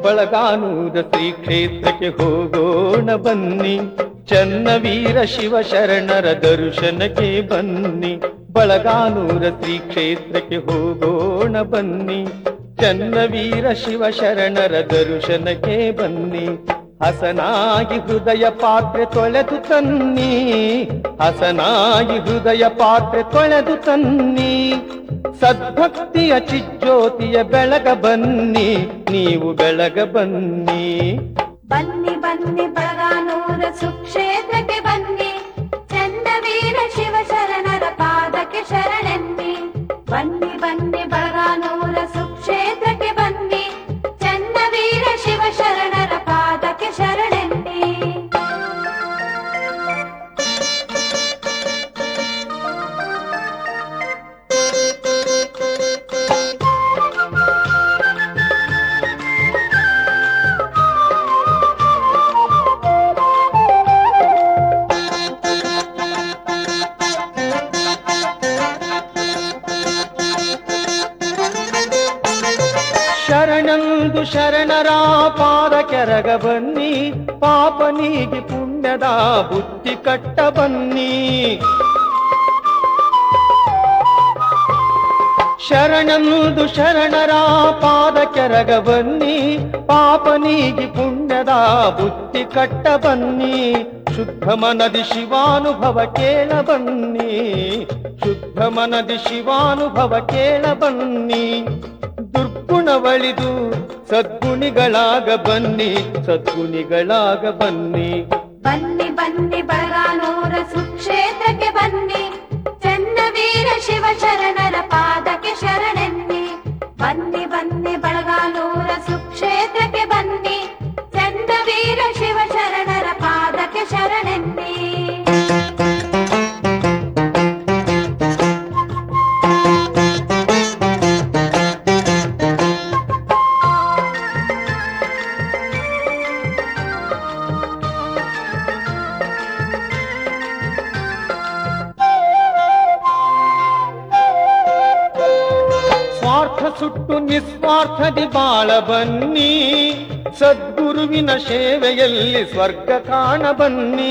ಬಳಗಾನೂರ ಶ್ರೀ ಕ್ಷೇತ್ರಕ್ಕೆ ಹೋಗೋಣ ಬನ್ನಿ ಚನ್ನವೀರ ಶಿವ ಶರಣರ ದರ್ಶನಕ್ಕೆ ಬನ್ನಿ ಬಳಗಾನೂರ ಶ್ರೀ ಕ್ಷೇತ್ರಕ್ಕೆ ಹೋಗೋಣ ಬನ್ನಿ ಚನ್ನವೀರ ಶಿವ ಶರಣರ ದರ್ಶನಕ್ಕೆ ಬನ್ನಿ ಹಸನಾಗಿ ಹೃದಯ ಪಾತ್ರೆ ತೊಳೆದು ತನ್ನಿ ಹಸನಾಗಿ ಹೃದಯ ಪಾತ್ರೆ ತೊಳೆದು ತನ್ನಿ ಸದ್ಭಕ್ತಿಯ ಚಿಜ್ಯೋತಿಯ ಬೆಳಗ ಬನ್ನಿ ನೀವು ಬೆಳಗ ಬನ್ನಿ ಬನ್ನಿ ಬನ್ನಿ ಬಳಗಾನೂರ ಸುಕ್ಷೇತ್ರಕ್ಕೆ ಬನ್ನಿ ಚನ್ನವೀರ ಶಿವ ಶರಣರ ಪಾದಕ್ಕೆ ಶರಣೆನ್ನಿ ಬನ್ನಿ ಬನ್ನಿ ಬಳಗಾನೂರ ಸುಕ್ಷೇತ್ರಕ್ಕೆ ಬನ್ನಿ ಚನ್ನವೀರ ಶಿವ ಶರಣರ ಪಾದಕ್ಕೆ ಶರಣೆನ್ನಿ ಶರಣಂದು ಶರಣರ ಪಾದ ಕೆರಗ ಬನ್ನಿ ಪಾಪ ನೀಗಿ ಪುಣ್ಯದ ಬುದ್ಧಿ ಕಟ್ಟ ಬನ್ನಿ ಶರಣಂದು ಶರಣರ ಪಾದ ಕೆರಗ ಬನ್ನಿ ಪಾಪ ನೀಗಿ ಪುಣ್ಯದ ಬುದ್ಧಿ ಕಟ್ಟ ಬನ್ನಿ ಶುದ್ಧ ಮನದಿ ಶಿವಾನುಭವ ಕೇಳ ಬನ್ನಿ ಶುದ್ಧ ಮನದಿ ಶಿವಾನುಭವ ಕೇಳ ಬನ್ನಿ ದುರ್ಗುಣವಳಿದು ಸದ್ಗುಣಿಗಳಾಗ ಬನ್ನಿ ಸದ್ಗುಣಿಗಳಾಗ ಬನ್ನಿ ಬನ್ನಿ ಬನ್ನಿ ಬಳಗಾನೂರ ಸುಕ್ಷೇತ್ರಕ್ಕೆ ಬನ್ನಿ ಚನ್ನವೀರ ಶಿವ ಶರಣರ ಪಾದಕ್ಕೆ ಶರಣೆನ್ನಿ ಬನ್ನಿ ಬನ್ನಿ ಬಳಗಾನೂರ ಸುಕ್ಷೇತ್ರಕ್ಕೆ ಬನ್ನಿ ಚನ್ನವೀರ ಶಿವ ಶರಣರ ಪಾದಕ್ಕೆ ಶರಣೆನ್ನಿ ಸ್ವಾರ್ಥ ಸುಟ್ಟು ನಿಸ್ವಾರ್ಥದಿ ಬಾಳ ಬನ್ನಿ ಸದ್ಗುರುವಿನ ಸೇವೆಯಲ್ಲಿ ಸ್ವರ್ಗ ಕಾಣ ಬನ್ನಿ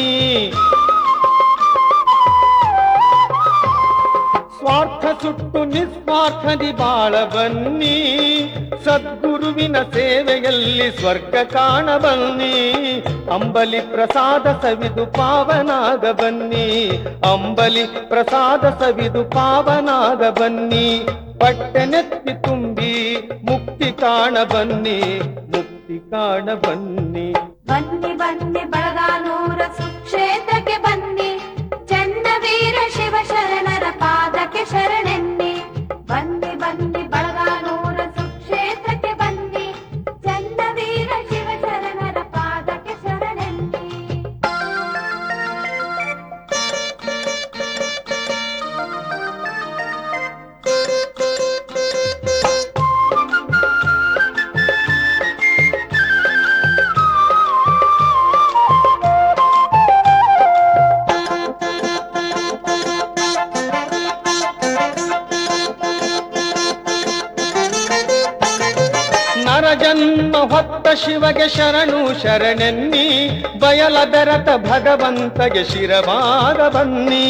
ಸ್ವಾರ್ಥ ಸುಟ್ಟು ನಿಸ್ವಾರ್ಥದಿ ಬಾಳ ಬನ್ನಿ ಸದ್ಗುರುವಿನ ಸೇವೆಯಲ್ಲಿ ಸ್ವರ್ಗ ಕಾಣ ಬನ್ನಿ ಅಂಬಲಿ ಪ್ರಸಾದ ಸವಿದು ಪಾವನಾಗ ಬನ್ನಿ ಅಂಬಲಿ ಪ್ರಸಾದ ಸವಿದು ಪಾವನಾಗ ಬನ್ನಿ ಪಟ್ಟೆನೆತ್ತಿ ತುಂಬಿ ಮುಕ್ತಿ ಕಾಣ ಬನ್ನಿ ಮುಕ್ತಿ ಕಾಣ ಬನ್ನಿ ಬನ್ನಿ ಬನ್ನಿ ಬಳಗಾನೂರ ಸುಕ್ಷೇತ್ರಕ್ಕೆ ಬನ್ನಿ ಚನ್ನವೀರ ಶಿವ ಶರಣರ ಪಾದಕ್ಕೆ ಶರಣೆನ್ನಿ ಬನ್ನಿ ಬನ್ನಿ ಬಳಗಾನೂರ ಸುಕ್ಷೇತ್ರಕ್ಕೆ ಬನ್ನಿ ಚನ್ನವೀರ ಶಿವ ಶರಣರ ಪಾದಕ್ಕೆ ಶರಣೆನ್ನಿ ನರ ಜನ್ಮ ಹೊತ್ತ ಶಿವಗೆ ಶರಣು ಶರಣೆನ್ನಿ ಬಯಲ ಬೆರತ ಭಗವಂತಗೆ ಶಿರವಾದ ಬನ್ನಿ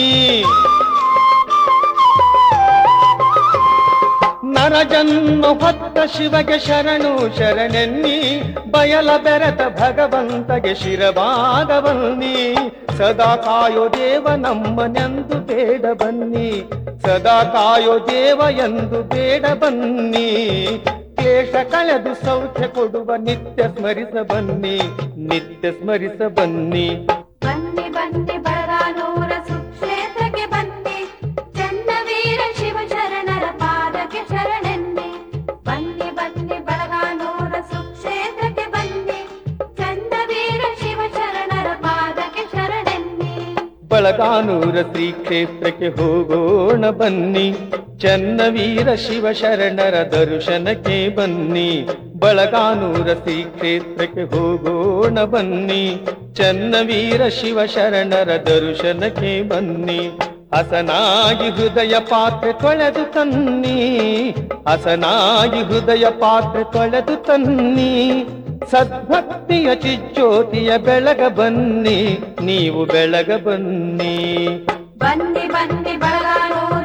ನರ ಜನ್ಮ ಹೊತ್ತ ಶಿವಗೆ ಶರಣು ಶರಣೆನ್ನಿ ಬಯಲ ಬೆರತ ಭಗವಂತಗೆ ಶಿರವಾದ ಬನ್ನಿ ಸದಾ ಕಾಯೋ ದೇವ ನಮ್ಮನೆಂದು ಬೇಡ ಬನ್ನಿ ಸದಾ ಕಾಯೋ ದೇವ ಎಂದು ಬೇಡ ಬನ್ನಿ ಕ್ಲೇಶ ಕಳೆದು ಸೌಖ್ಯ ಕೊಡುವ ನಿತ್ಯ ಸ್ಮರಿಸ ಬನ್ನಿ ನಿತ್ಯ ಸ್ಮರಿಸ ಬನ್ನಿ ಬನ್ನಿ ಬನ್ನಿ ಬಳಗಾನೂರ ಸುಕ್ಷೇತ್ರಕ್ಕೆ ಬನ್ನಿ ಚನ್ನವೀರ ಶಿವ ಶರಣರ ಪಾದಕ್ಕೆ ಶರಣೆನ್ನಿ ಬನ್ನಿ ಬನ್ನಿ ಬಳಗಾನೂರ ಸುಕ್ಷೇತ್ರಕ್ಕೆ ಬನ್ನಿ ಚನ್ನವೀರ ಶಿವ ಶರಣರ ಪಾದಕ್ಕೆ ಶರಣೆನ್ನಿ ಬಳಗಾನೂರ ಶ್ರೀ ಕ್ಷೇತ್ರಕ್ಕೆ ಹೋಗೋಣ ಬನ್ನಿ ಚನ್ನವೀರ ಶಿವ ಶರಣರ ದರ್ಶನಕ್ಕೆ ಬನ್ನಿ ಬಳಗಾನೂರ ಶ್ರೀ ಕ್ಷೇತ್ರಕ್ಕೆ ಹೋಗೋಣ ಬನ್ನಿ ಚನ್ನವೀರ ಶಿವ ಶರಣರ ದರ್ಶನಕ್ಕೆ ಬನ್ನಿ ಹಸನಾಗಿ ಹೃದಯ ಪಾತ್ರೆ ತೊಳೆದು ತನ್ನಿ ಹಸನಾಗಿ ಹೃದಯ ಪಾತ್ರೆ ತೊಳೆದು ತನ್ನಿ ಸದ್ಭಕ್ತಿಯ ಚಿಜ್ಯೋತಿಯ ಬೆಳಗ ಬನ್ನಿ ನೀವು ಬೆಳಗ ಬನ್ನಿ ಬನ್ನಿ ಬನ್ನಿ ಬಳಗಾನೂರ